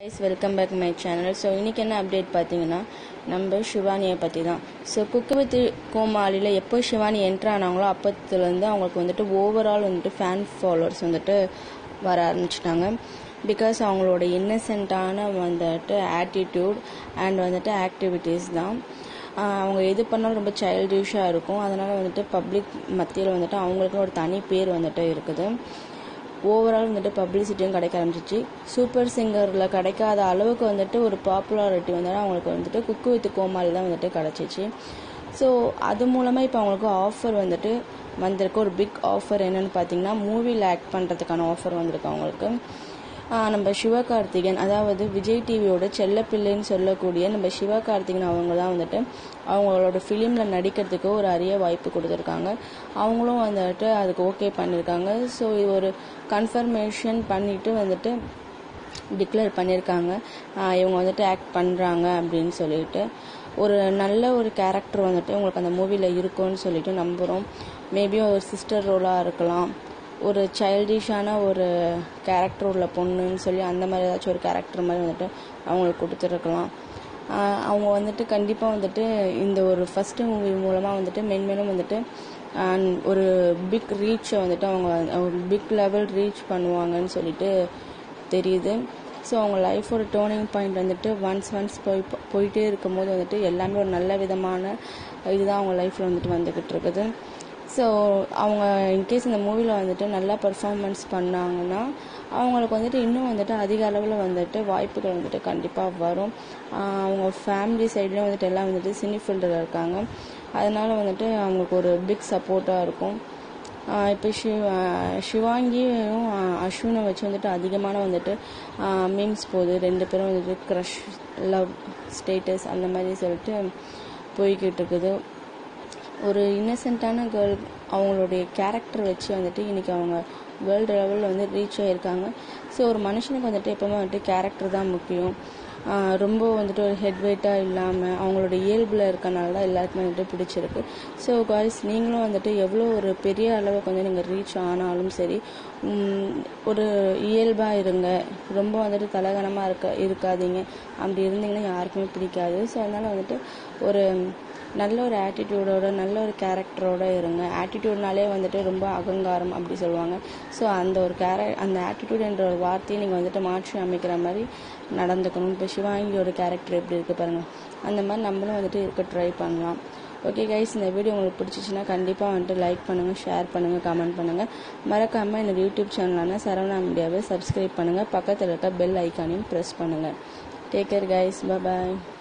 guys welcome back my channel so இன்றைக்கி என்ன update பார்த்தீங்கன்னா நம்ம சிவானியை பற்றி தான் ஸோ குக்கு வித் கோமாளியில் எப்போ சிவானி என்ட்ரு ஆனாங்களோ அப்பத்துலேருந்து அவங்களுக்கு வந்துட்டு ஓவரால் வந்துட்டு ஃபேன் ஃபாலோவர்ஸ் வந்துட்டு வர ஆரம்பிச்சிட்டாங்க பிகாஸ் அவங்களோட இன்னசென்ட்டான வந்துட்டு ஆட்டிடியூட் அண்ட் வந்துட்டு ஆக்டிவிட்டீஸ் தான் ஆஹ் அவங்க எது பண்ணாலும் ரொம்ப சைல்டிஷாக இருக்கும் அதனால் வந்துட்டு பப்ளிக் மத்தியில் வந்துட்டு அவங்களுக்குன்னு ஒரு தனி பேர் வந்துட்டு இருக்குது ஓவரால் வந்துட்டு பப்ளிசிட்டியும் கிடைக்க ஆரம்பிச்சிச்சு சூப்பர் சிங்கரில் கிடைக்காத அளவுக்கு வந்துட்டு ஒரு பாப்புலாரிட்டி வந்து அவங்களுக்கு வந்துட்டு குக்கு வித் கோமாளி தான் வந்துட்டு கிடச்சிச்சு ஸோ அது மூலமாக இப்போ அவங்களுக்கு ஆஃபர் வந்துட்டு வந்திருக்கு ஒரு பிக் ஆஃபர் என்னன்னு பார்த்தீங்கன்னா மூவியில் ஆக்ட் பண்ணுறதுக்கான ஆஃபர் வந்திருக்கு அவங்களுக்கு ஆஹ் நம்ம சிவகார்த்திகேயன் அதாவது விஜய் டிவியோட செல்லப்பிள்ளைன்னு சொல்லக்கூடிய நம்ம சிவகார்த்திகேயன் அவங்க தான் வந்துட்டு அவங்களோட ஃபிலிமில் நடிக்கிறதுக்கு ஒரு அரிய வாய்ப்பு கொடுத்துருக்காங்க அவங்களும் வந்துட்டு அதுக்கு ஓகே பண்ணியிருக்காங்க ஸோ இது ஒரு கன்ஃபர்மேஷன் பண்ணிட்டு வந்துட்டு டிக்ளேர் பண்ணியிருக்காங்க ஆஹ் இவங்க வந்துட்டு ஆக்ட் பண்ணுறாங்க அப்படின்னு சொல்லிட்டு ஒரு நல்ல ஒரு கேரக்டர் வந்துட்டு உங்களுக்கு அந்த மூவியில் இருக்கும்னு சொல்லிட்டு நம்புகிறோம் மேபி ஒரு சிஸ்டர் ரோலாக இருக்கலாம் ஒரு சைல்டிஷான ஒரு கேரக்டர் உள்ள பொண்ணுன்னு சொல்லி அந்த மாதிரி ஏதாச்சும் ஒரு கேரக்டர் மாதிரி வந்துட்டு அவங்களுக்கு கொடுத்துருக்கலாம் ஆஹ் அவங்க வந்துட்டு கண்டிப்பாக வந்துட்டு இந்த ஒரு ஃபஸ்ட்டு மூவி மூலமாக வந்துட்டு மென்மேலும் வந்துட்டு ஆஹ் ஒரு பிக் ரீச்சை வந்துட்டு அவங்க பிக் லெவல் ரீச் பண்ணுவாங்கன்னு சொல்லிட்டு தெரியுது ஸோ அவங்க லைஃபோட டேர்னிங் பாயிண்ட் வந்துட்டு ஒன்ஸ் ஒன்ஸ் போய் போயிட்டே இருக்கும்போது வந்துட்டு எல்லாமே ஒரு நல்ல விதமான இதுதான் அவங்க லைஃப்பில் வந்துட்டு வந்துக்கிட்டு இருக்குது ஸோ அவங்க இன்கேஸ் இந்த மூவியில் வந்துட்டு நல்லா பெர்ஃபார்மன்ஸ் பண்ணாங்கன்னா அவங்களுக்கு வந்துட்டு இன்னும் வந்துட்டு அதிக அளவில் வந்துட்டு வாய்ப்புகள் வந்துட்டு கண்டிப்பாக வரும் ஆஹ் அவங்க ஃபேமிலி சைட்லேயும் வந்துட்டு எல்லாம் வந்துட்டு சினி ஃபீல்டில் இருக்காங்க அதனால வந்துட்டு அவங்களுக்கு ஒரு பிக் சப்போர்ட்டாக இருக்கும் இப்போ சிவ சிவாங்கியும் அஸ்வினை வச்சு வந்துட்டு அதிகமான வந்துட்டு மீம்ஸ் போகுது ரெண்டு பேரும் வந்துட்டு க்ரஷ் லவ் ஸ்டேட்டஸ் அந்த மாதிரி சொல்லிட்டு போய்கிட்டு இருக்குது ஒரு இன்னசென்ட்டான கேர்ள் அவங்களுடைய கேரக்டர் வச்சு வந்துட்டு இன்னைக்கு அவங்க வேர்ல்டு லெவலில் வந்து ரீச் ஆகியிருக்காங்க ஸோ ஒரு மனுஷனுக்கு வந்துட்டு எப்பவுமே வந்துட்டு கேரக்டர் தான் முக்கியம் ஆஹ் ரொம்ப வந்துட்டு ஒரு ஹெட் வெயிட்டாக இல்லாமல் அவங்களோட இயல்பில் இருக்கனால தான் எல்லாருக்குமே வந்துட்டு பிடிச்சிருக்கு ஸோ காய்ஸ் நீங்களும் வந்துட்டு எவ்வளோ ஒரு பெரிய அளவுக்கு வந்து நீங்கள் ரீச் ஆனாலும் சரி உம், ஒரு இயல்பாக இருங்க ரொம்ப வந்துட்டு தலகணமாக இருக்க இருக்காதீங்க அப்படி இருந்தீங்கன்னா யாருக்குமே பிடிக்காது ஸோ அதனால் வந்துட்டு ஒரு நல்ல ஒரு ஆட்டிடியூடோட நல்ல ஒரு கேரக்டரோட இருங்க ஆட்டிடியூட்னாலே வந்துட்டு ரொம்ப அகங்காரம் அப்படி சொல்லுவாங்க ஸோ அந்த ஒரு கேர அந்த ஆட்டிடியூட் என்ற ஒரு வார்த்தையை நீங்கள் வந்துட்டு மாற்றி அமைக்கிற மாதிரி நடந்துக்கணும் இப்போ சிவாங்கியோட கேரக்டர் எப்படி இருக்குது பாருங்கள் அந்த மாதிரி நம்மளும் வந்துட்டு இருக்க ட்ரை பண்ணலாம் ஓகே கைஸ் இந்த வீடியோ உங்களுக்கு பிடிச்சிச்சின்னா கண்டிப்பாக வந்துட்டு லைக் பண்ணுங்கள் ஷேர் பண்ணுங்கள் கமெண்ட் பண்ணுங்கள் மறக்காமல் என்னோட யூடியூப் சேனலான சரவணா மீடியாவை சப்ஸ்கிரைப் பண்ணுங்கள் பக்கத்தில் இருக்க பெல் ஐக்கானையும் ப்ரெஸ் பண்ணுங்கள் டேக் கேர் கைஸ் பாய்